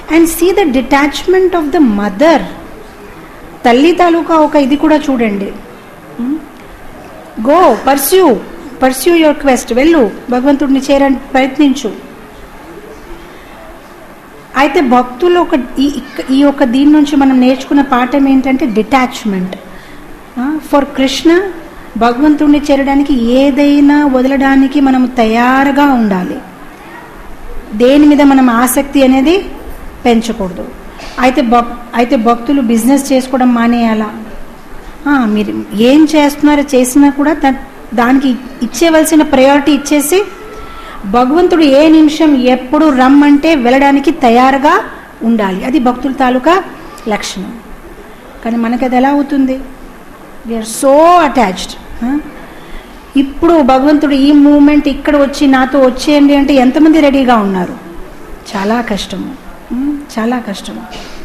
And see the detachment of the mother తల్లి తాలూకా ఒక ఇది కూడా చూడండి go pursue pursue your quest వెళ్ళు భగవంతుడిని చేరని ప్రయత్నించు అయితే భక్తులు ఒక ఈ ఇక్క- ఈ యొక్క దీని నుంచి మనం నేర్చుకున్న పాఠం ఏంటంటే డిటాచ్మెంట్ ఫర్ కృష్ణ భగవంతుడిని చేరడానికి ఏదైనా వదలడానికి మనం తయారుగా ఉండాలి దేని మీద మనం ఆసక్తి అనేది పెంచకూడదు అయితే భక్ అయితే భక్తులు బిజినెస్ చేసుకోవడం మానేయాలా ఆ, మీరు ఏం చేస్తున్నారో చేసినా కూడా దా- దానికి ఇచ్చేవలసిన ప్రయారిటీ ఇచ్చేసి భగవంతుడు ఏ నిమిషం ఎప్పుడు రమ్మంటే వెళ్ళడానికి తయారుగా ఉండాలి అది భక్తుల తాలూకా లక్షణం కానీ మనకి అది ఎలా అవుతుంది వీఆర్ సో అటాచ్డ్ ఇప్పుడు భగవంతుడు ఈ మూమెంట్ ఇక్కడ వచ్చి నాతో వచ్చేయండి అంటే ఎంతమంది రెడీగా ఉన్నారు చాలా కష్టము ఉమ్, చాలా కష్టము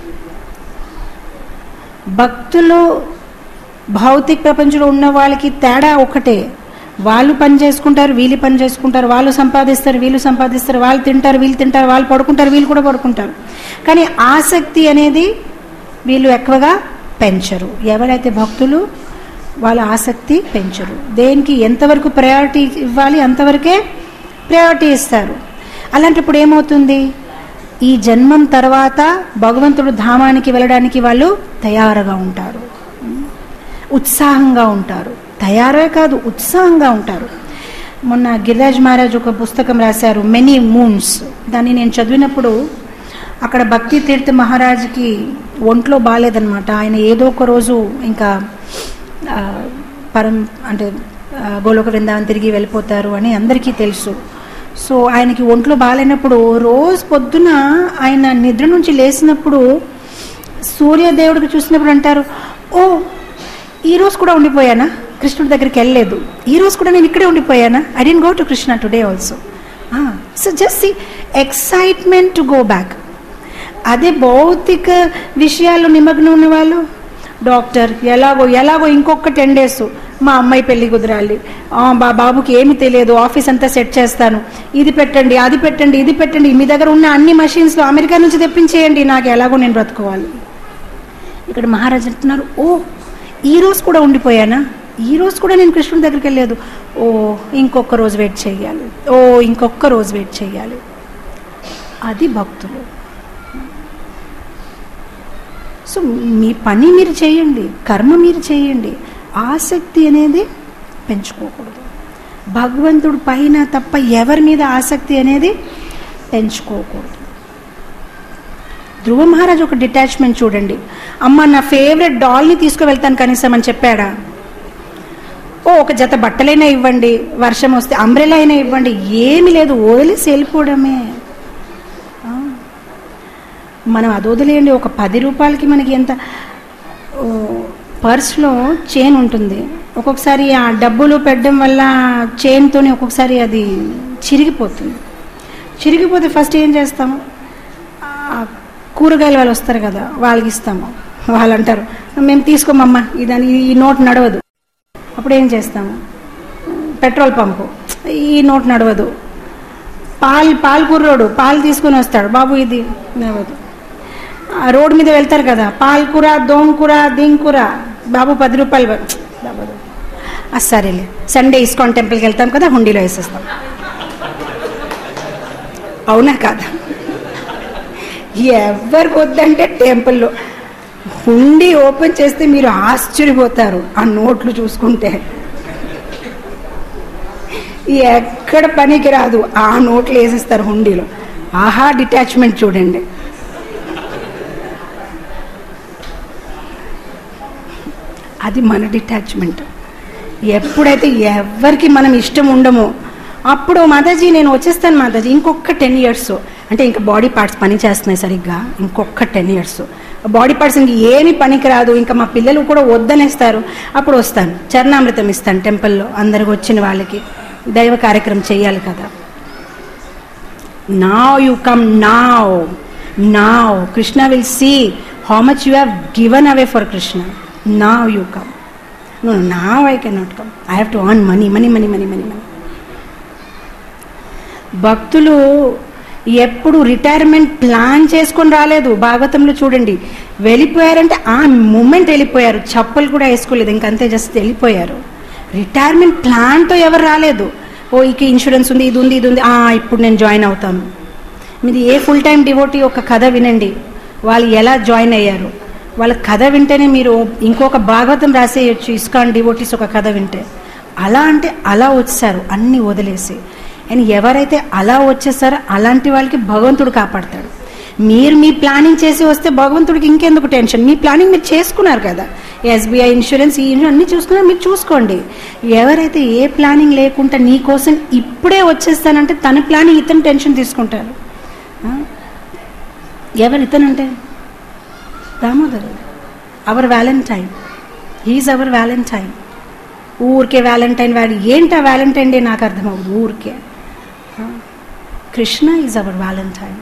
భక్తులు భౌతిక ప్రపంచంలో ఉన్న వాళ్ళకి తేడా ఒకటే వాళ్ళు పని చేసుకుంటారు వీళ్ళు పని చేసుకుంటారు వాళ్ళు సంపాదిస్తారు వీళ్ళు సంపాదిస్తారు వాళ్ళు తింటారు వీళ్ళు తింటారు వాళ్ళు పడుకుంటారు వీళ్ళు కూడా పడుకుంటారు కానీ ఆసక్తి అనేది వీళ్ళు ఎక్కువగా పెంచరు ఎవరైతే భక్తులు వాళ్ళ ఆసక్తి పెంచరు దేనికి ఎంతవరకు ప్రయారిటీ ఇవ్వాలి అంతవరకే ప్రయారిటీ ఇస్తారు అలాంటప్పుడు ఏమవుతుంది ఈ జన్మం తర్వాత భగవంతుడు ధామానికి వెళ్ళడానికి వాళ్ళు తయారుగా ఉంటారు ఉత్సాహంగా ఉంటారు తయారే కాదు ఉత్సాహంగా ఉంటారు మొన్న గిరిరాజ్ మహారాజ్ ఒక పుస్తకం రాశారు మెనీ మూన్స్ దాన్ని నేను చదివినప్పుడు అక్కడ భక్తి తీర్థ మహారాజ్కి ఒంట్లో బాగాలేదనమాట ఆయన ఏదో ఒక రోజు ఇంకా ఆ, పరం అంటే ఆ, గోలోక వృందావనం తిరిగి వెళ్ళిపోతారు అని అందరికీ తెలుసు సో ఆయనకి ఒంట్లో బాగాలేనప్పుడు రోజు పొద్దున ఆయన నిద్ర నుంచి లేచినప్పుడు సూర్యదేవుడికి చూసినప్పుడు అంటారు ఓ ఈ రోజు కూడా ఉండిపోయానా కృష్ణుడి దగ్గరికి వెళ్ళలేదు ఈ రోజు కూడా నేను ఇక్కడే ఉండిపోయానా I didn't go to Krishna today also so just see excitement to go back అదే భౌతిక విషయాల్లో నిమగ్నం ఉన్న వాళ్ళు డాక్టర్ ఎలాగో ఎలాగో ఇంకొక టెన్ డేస్ మా అమ్మాయి పెళ్లి కుదరాలి ఆ, బా బాబుకి ఏమి తెలియదు ఆఫీస్ అంతా సెట్ చేస్తాను ఇది పెట్టండి అది పెట్టండి ఇది పెట్టండి మీ దగ్గర ఉన్న అన్ని మషిన్స్లో అమెరికా నుంచి తెప్పించేయండి నాకు ఎలాగో నేను బ్రతుకోవాలి ఇక్కడ మహారాజ్ అంటున్నారు ఓ ఈ రోజు కూడా ఉండిపోయానా ఈ రోజు కూడా నేను కృష్ణుడి దగ్గరికి వెళ్ళలేదు ఓ ఇంకొక రోజు వెయిట్ చేయాలి ఓ ఇంకొక రోజు వెయిట్ చేయాలి అది భక్తులు సో మీ పని మీరు చేయండి కర్మ మీరు చేయండి ఆసక్తి అనేది పెంచుకోకూడదు భగవంతుడు పైన తప్ప ఎవరి మీద ఆసక్తి అనేది పెంచుకోకూడదు ధ్రువ మహారాజ్ ఒక డిటాచ్మెంట్ చూడండి అమ్మ నా ఫేవరెట్ డాల్ని తీసుకువెళ్తాను కనీసం అని చెప్పాడా ఓ ఒక జత బట్టలైనా ఇవ్వండి వర్షం వస్తే అంబ్రెలా అయినా ఇవ్వండి ఏమి లేదు వదిలేసి వెళ్ళిపోవడమే ఆ. మనం అది వదిలేయండి ఒక పది రూపాయలకి మనకి ఎంత ఓ, పర్స్లో చైన్ ఉంటుంది ఒక్కొక్కసారి ఆ డబ్బులు పెట్టడం వల్ల చైన్తోనే ఒక్కొక్కసారి అది చిరిగిపోతుంది చిరిగిపోతే ఫస్ట్ ఏం చేస్తాము ఆ కూరగాయల వాళ్ళు వస్తారు కదా వాళ్ళకి ఇస్తాము వాళ్ళు అంటారు మేము తీసుకోమమ్మా ఇదని ఈ నోట్ నడవదు అప్పుడు ఏం చేస్తాము పెట్రోల్ పంపు ఈ నోట్ నడవదు పాలు పాలు కుర్రోడు పాలు తీసుకొని వస్తాడు బాబు ఇది నడవదు ఆ రోడ్డు మీద వెళ్తారు కదా పాలకూర దోంకూర దింకూర బాబు పది రూపాయలు ఇవ్వ- బాబు ఆ, సరేలే సండే ఇస్కాన్ టెంపుల్కి వెళ్తాం కదా హుండీలో వేసేస్తాం అవునా కాదా ఎవరికి వద్దంటే టెంపుల్లో హుండీ ఓపెన్ చేస్తే మీరు ఆశ్చర్యపోతారు ఆ నోట్లు చూసుకుంటే ఎక్కడ పనికి రాదు ఆ నోట్లు వేసేస్తారు హుండీలో ఆహా డిటాచ్మెంట్ చూడండి అది మన డిటాచ్మెంట్ ఎప్పుడైతే ఎవరికి మనం ఇష్టం ఉండమో అప్పుడు మాతాజీ నేను వచ్చేస్తాను మాతాజీ ఇంకొక టెన్ ఇయర్స్ అంటే ఇంకా బాడీ పార్ట్స్ పని చేస్తున్నాయి సరిగ్గా ఇంకొక టెన్ ఇయర్స్ బాడీ పార్ట్స్ ఇంక ఏమి పనికి రాదు ఇంకా మా పిల్లలు కూడా వద్దనేస్తారు అప్పుడు వస్తాను చరణామృతం ఇస్తాను టెంపుల్లో అందరికి వచ్చిన వాళ్ళకి దైవ కార్యక్రమం చేయాలి కదా now you come now now krishna will see how much you have given away for krishna now you come no no, now i cannot come i have to earn money money money money money money భక్తులు ఎప్పుడు retirement plan చేసుకొని రాలేదు భాగవతంలో చూడండి వెళ్ళిపోయారంటే ఆ moment వెళ్ళిపోయారు చప్పలు కూడా వేసుకోలేదు ఇంకంతే జస్ట్ వెళ్ళిపోయారు రిటైర్మెంట్ ప్లాన్తో ఎవరు రాలేదు ఓ ఇక ఇన్సూరెన్స్ ఉంది ఇది ఉంది ఇది ఉంది ఆ ఇప్పుడు నేను జాయిన్ అవుతాను మీది ఏ ఫుల్ టైం డివోటీ ఒక కథ వినండి వాళ్ళు ఎలా జాయిన్ అయ్యారు వాళ్ళ కథ వింటేనే మీరు ఇంకొక భాగవతం రాసేయచ్చు ఇస్కాన్ డివోటీస్ ఒక కథ వింటే అలా అంటే అలా వచ్చేసారు అన్ని వదిలేసి అండ్ ఎవరైతే అలా వచ్చేసారో అలాంటి వాళ్ళకి భగవంతుడు కాపాడతాడు మీరు మీ ప్లానింగ్ చేసి వస్తే భగవంతుడికి ఇంకెందుకు టెన్షన్ మీ ప్లానింగ్ మీరు చేసుకున్నారు కదా ఎస్బీఐ ఇన్సూరెన్స్ ఈ ఇన్సూరెన్స్ అన్ని చూసుకున్నారు మీరు చూసుకోండి ఎవరైతే ఏ ప్లానింగ్ లేకుండా నీ కోసం ఇప్పుడే వచ్చేస్తానంటే తన ప్లానింగ్ ఇతను టెన్షన్ తీసుకుంటారు ఆ? ఎవరు ఇతనంటే Damodar our valentine he's our valentine ఊరికే వ్యాలంటైన్ వాడి ఏంటి ఆ వ్యాలంటైన్ డే నాకు అర్థం అవ్వదు ఊరికే ఆ? కృష్ణ ఈజ్ అవర్ వ్యాలంటైన్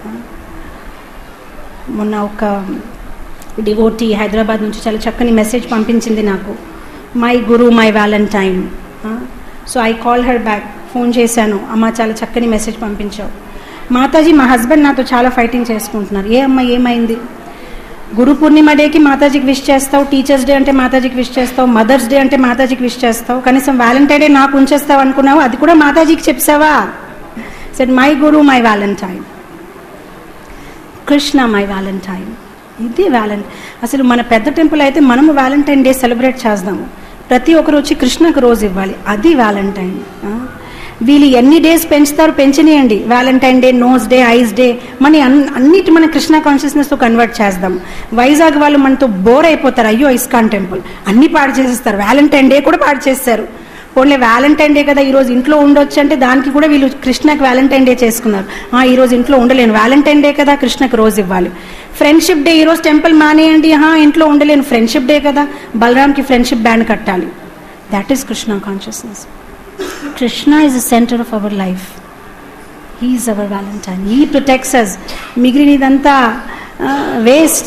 మొన్న ఒక డివోటీ హైదరాబాద్ నుంచి చాలా చక్కని మెసేజ్ పంపించింది నాకు my guru my valentine so I call her back phone చేశాను అమ్మ చాలా చక్కని మెసేజ్ పంపించావు మాతాజీ మా హస్బెండ్ నాతో చాలా ఫైటింగ్ చేసుకుంటున్నారు ఏ అమ్మ ఏమైంది గురు పూర్ణిమ డేకి మాతాజీకి విష్ చేస్తావు టీచర్స్ డే అంటే మాతాజీకి విష్ చేస్తావు మదర్స్ డే అంటే మాతాజీకి విష్ చేస్తావు కనీసం వ్యాలంటైన్ డే నాకు ఉంచేస్తావు అనుకున్నావు అది కూడా మాతాజీకి చెప్పావా set my guru my valentine Krishna my valentine ఇది వ్యాలంట్ అసలు మన పెద్ద టెంపుల్ అయితే మనము వ్యాలంటైన్ డే సెలబ్రేట్ చేద్దాము ప్రతి ఒక్కరు వచ్చి కృష్ణకు రోజు ఇవ్వాలి అది వ్యాలంటైన్ ఆ? వీళ్ళు ఎన్ని డేస్ పెంచుతారు పెంచనియండి వ్యాలంటైన్ డే నోస్ డే ఐస్ డే మన అన్- అన్నిటి మన కృష్ణ కాన్షియస్నెస్తో కన్వర్ట్ చేద్దాం వైజాగ్ వాళ్ళు మనతో బోర్ అయిపోతారు అయ్యో ఇస్కాన్ టెంపుల్ అన్ని పాడు చేసేస్తారు వ్యాలంటైన్ డే కూడా పాడు చేస్తారు ఓన్లీ వ్యాలంటైన్ డే కదా ఈరోజు ఇంట్లో ఉండొచ్చు అంటే దానికి కూడా వీళ్ళు కృష్ణకి వ్యాలంటైన్ డే చేసుకున్నారు ఆ, ఈ రోజు ఇంట్లో ఉండలేను వ్యాలంటైన్ డే కదా కృష్ణకి రోజు ఇవ్వాలి ఫ్రెండ్షిప్ డే ఈరోజు టెంపుల్ మానేయండి హా ఇంట్లో ఉండలేను ఫ్రెండ్షిప్ డే కదా బలరామ్కి ఫ్రెండ్షిప్ బ్యాండ్ కట్టాలి that is Krishna consciousness Krishna is the center of our life he's our valentine he protects us మిగిలినదంతా వేస్ట్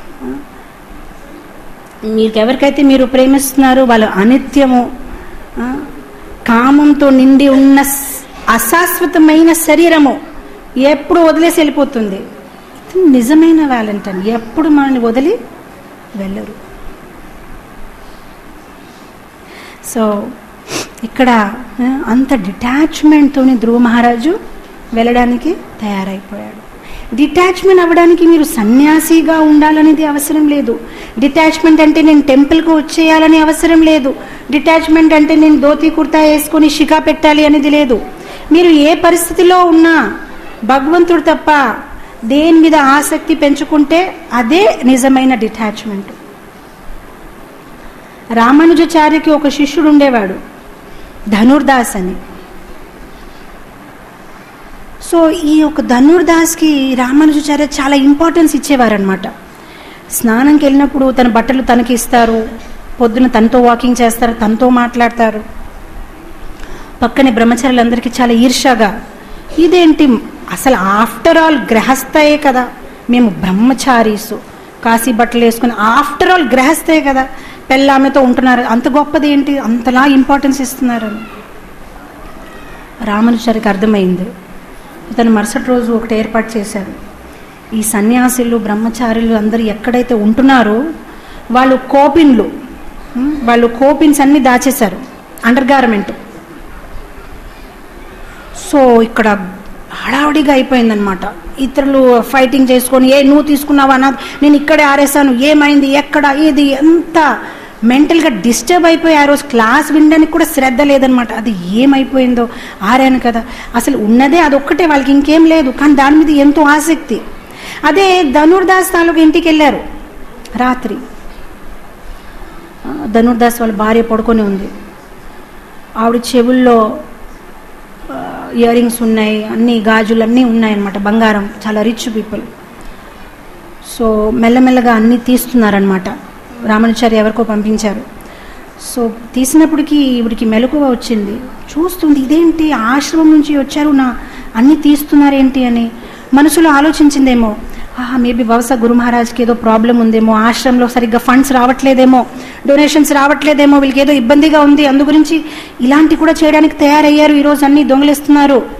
మీకు ఎవరికైతే మీరు ప్రేమిస్తున్నారో వాళ్ళు అనిత్యము ఆ, కామంతో నిండి ఉన్న స్- అశాశ్వతమైన శరీరము ఎప్పుడు వదిలేసి వెళ్ళిపోతుంది ఇది నిజమైన వ్యాలంటైన్ ఎప్పుడు మనల్ని వదిలి వెళ్ళరు సో ఇక్కడ ఆ, అంత డిటాచ్మెంట్తోని ధ్రువ మహారాజు వెళ్ళడానికి తయారైపోయాడు డిటాచ్మెంట్ అవ్వడానికి మీరు సన్యాసిగా ఉండాలనేది అవసరం లేదు డిటాచ్మెంట్ అంటే నేను టెంపుల్కు వచ్చేయాలని అవసరం లేదు డిటాచ్మెంట్ అంటే నేను ధోతి కుర్తా వేసుకొని షికా పెట్టాలి అనేది లేదు మీరు ఏ పరిస్థితిలో ఉన్నా భగవంతుడు తప్ప దేని మీద ఆసక్తి పెంచుకుంటే అదే నిజమైన డిటాచ్మెంట్ రామానుజాచార్యకి ఒక శిష్యుడు ఉండేవాడు ధనుర్దాస్ అని సో ఈ యొక్క ధనుర్దాస్కి రామానుజాచార్య చాలా ఇంపార్టెన్స్ ఇచ్చేవారనమాట స్నానంకి వెళ్ళినప్పుడు తన బట్టలు తనకి ఇస్తారు పొద్దున తనతో వాకింగ్ చేస్తారు తనతో మాట్లాడతారు పక్కనే బ్రహ్మచారులందరికీ చాలా ఈర్ష్యగా ఇదేంటి అసలు ఆఫ్టర్ ఆల్ గ్రహస్థయే కదా మేము బ్రహ్మచారీసు కాశీ బట్టలు వేసుకుని ఆఫ్టర్ ఆల్ గ్రహస్థే కదా పెళ్ళామెతో ఉంటున్నారు అంత గొప్పది ఏంటి అంతలా ఇంపార్టెన్స్ ఇస్తున్నారని రామానుచారికి అర్థమైంది ఇతను మరుసటి రోజు ఒకటి ఏర్పాటు చేశారు ఈ సన్యాసులు బ్రహ్మచారులు అందరూ ఎక్కడైతే ఉంటున్నారో వాళ్ళు కోపిన్లు ఉమ్, వాళ్ళు కోపిన్స్ అన్ని దాచేశారు అండర్ గార్మెంట్ సో ఇక్కడ హడావుడిగా అయిపోయిందనమాట ఇతరులు ఫైటింగ్ చేసుకొని ఏ నువ్వు తీసుకున్నావా నా నేను ఇక్కడే ఆరేసాను ఏమైంది ఎక్కడ ఏది ఎంత మెంటల్గా డిస్టర్బ్ అయిపోయి ఆ రోజు క్లాస్ వినడానికి కూడా శ్రద్ధ లేదనమాట అది ఏమైపోయిందో ఆరాను కదా అసలు ఉన్నదే అదొక్కటే వాళ్ళకి ఇంకేం లేదు కానీ దాని మీద ఎంతో ఆసక్తి అదే ధనుర్దాస్ తాలూకు ఇంటికి వెళ్ళారు రాత్రి ఆ, ధనుర్దాస్ వాళ్ళ భార్య పడుకొని ఉంది ఆవిడ చెవుల్లో ఇయర్ రింగ్స్ ఉన్నాయి అన్ని గాజులు అన్నీ ఉన్నాయన్నమాట బంగారం చాలా రిచ్ పీపుల్ సో మెల్లమెల్లగా అన్నీ తీస్తున్నారనమాట రామానుచారి ఎవరికో పంపించారు సో తీసినప్పటికీ ఈవిడికి మెలకువ వచ్చింది చూస్తుంది ఇదేంటి ఆశ్రమం నుంచి వచ్చారు నా అన్నీ తీస్తున్నారేంటి అని మనసులో ఆలోచించిందేమో ఆహా మేబీ బహుశా గురు మహారాజ్కి ఏదో ప్రాబ్లం ఉందేమో ఆశ్రమంలో సరిగ్గా ఫండ్స్ రావట్లేదేమో డొనేషన్స్ రావట్లేదేమో వీళ్ళకి ఏదో ఇబ్బందిగా ఉంది అందు గురించి ఇలాంటి కూడా చేయడానికి తయారయ్యారు ఈరోజు అన్ని దొంగలిస్తున్నారు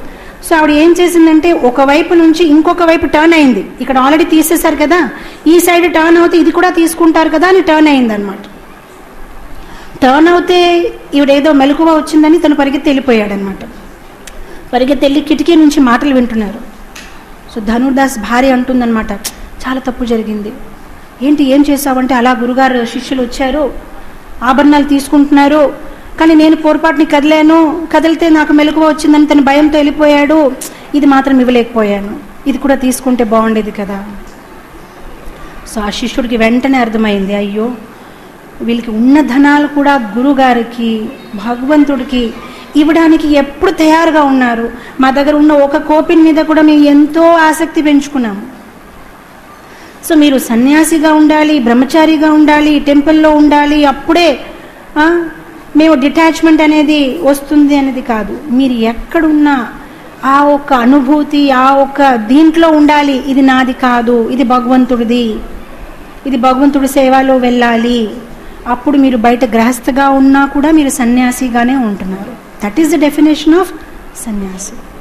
సో ఆవిడ ఏం చేసిందంటే ఒకవైపు నుంచి ఇంకొక వైపు టర్న్ అయింది ఇక్కడ ఆల్రెడీ తీసేశారు కదా ఈ సైడ్ టర్న్ అవుతే ఇది కూడా తీసుకుంటారు కదా అని టర్న్ అయింది అనమాట టర్న్ అవుతే ఈవిడేదో మెలకువ వచ్చిందని తను పరిగెత్తి వెళ్ళిపోయాడు అనమాట పరిగెత్తి వెళ్ళి కిటికీ నుంచి మాటలు వింటున్నారు సో ధనుర్దాస్ భార్య అంటుందన్నమాట చాలా తప్పు జరిగింది ఏంటి ఏం చేసావంటే అలా గురుగారు శిష్యులు వచ్చారు ఆభరణాలు తీసుకుంటున్నారు కానీ నేను పొరపాటుని కదిలాను కదిలితే నాకు మెలకువ వచ్చిందని తను భయంతో వెళ్ళిపోయాడు ఇది మాత్రం ఇవ్వలేకపోయాను ఇది కూడా తీసుకుంటే బాగుండేది కదా సో ఆ శిష్యుడికి వెంటనే అర్థమైంది అయ్యో వీళ్ళకి ఉన్న ధనాలు కూడా గురుగారికి భగవంతుడికి ఇవ్వడానికి ఎప్పుడు తయారుగా ఉన్నారు మా దగ్గర ఉన్న ఒక కోపిన్ మీద కూడా మేము ఎంతో ఆసక్తి పెంచుకున్నాము సో మీరు సన్యాసిగా ఉండాలి బ్రహ్మచారిగా ఉండాలి టెంపుల్లో ఉండాలి అప్పుడే ఆ, మేము డిటాచ్మెంట్ అనేది వస్తుంది అనేది కాదు మీరు ఎక్కడున్నా ఆ ఒక్క అనుభూతి ఆ ఒక్క దీంట్లో ఉండాలి ఇది నాది కాదు ఇది భగవంతుడిది ఇది భగవంతుడి సేవలో వెళ్ళాలి అప్పుడు మీరు బయట గృహస్థగా ఉన్నా కూడా మీరు సన్యాసిగానే ఉంటున్నారు that is the definition of సన్యాసి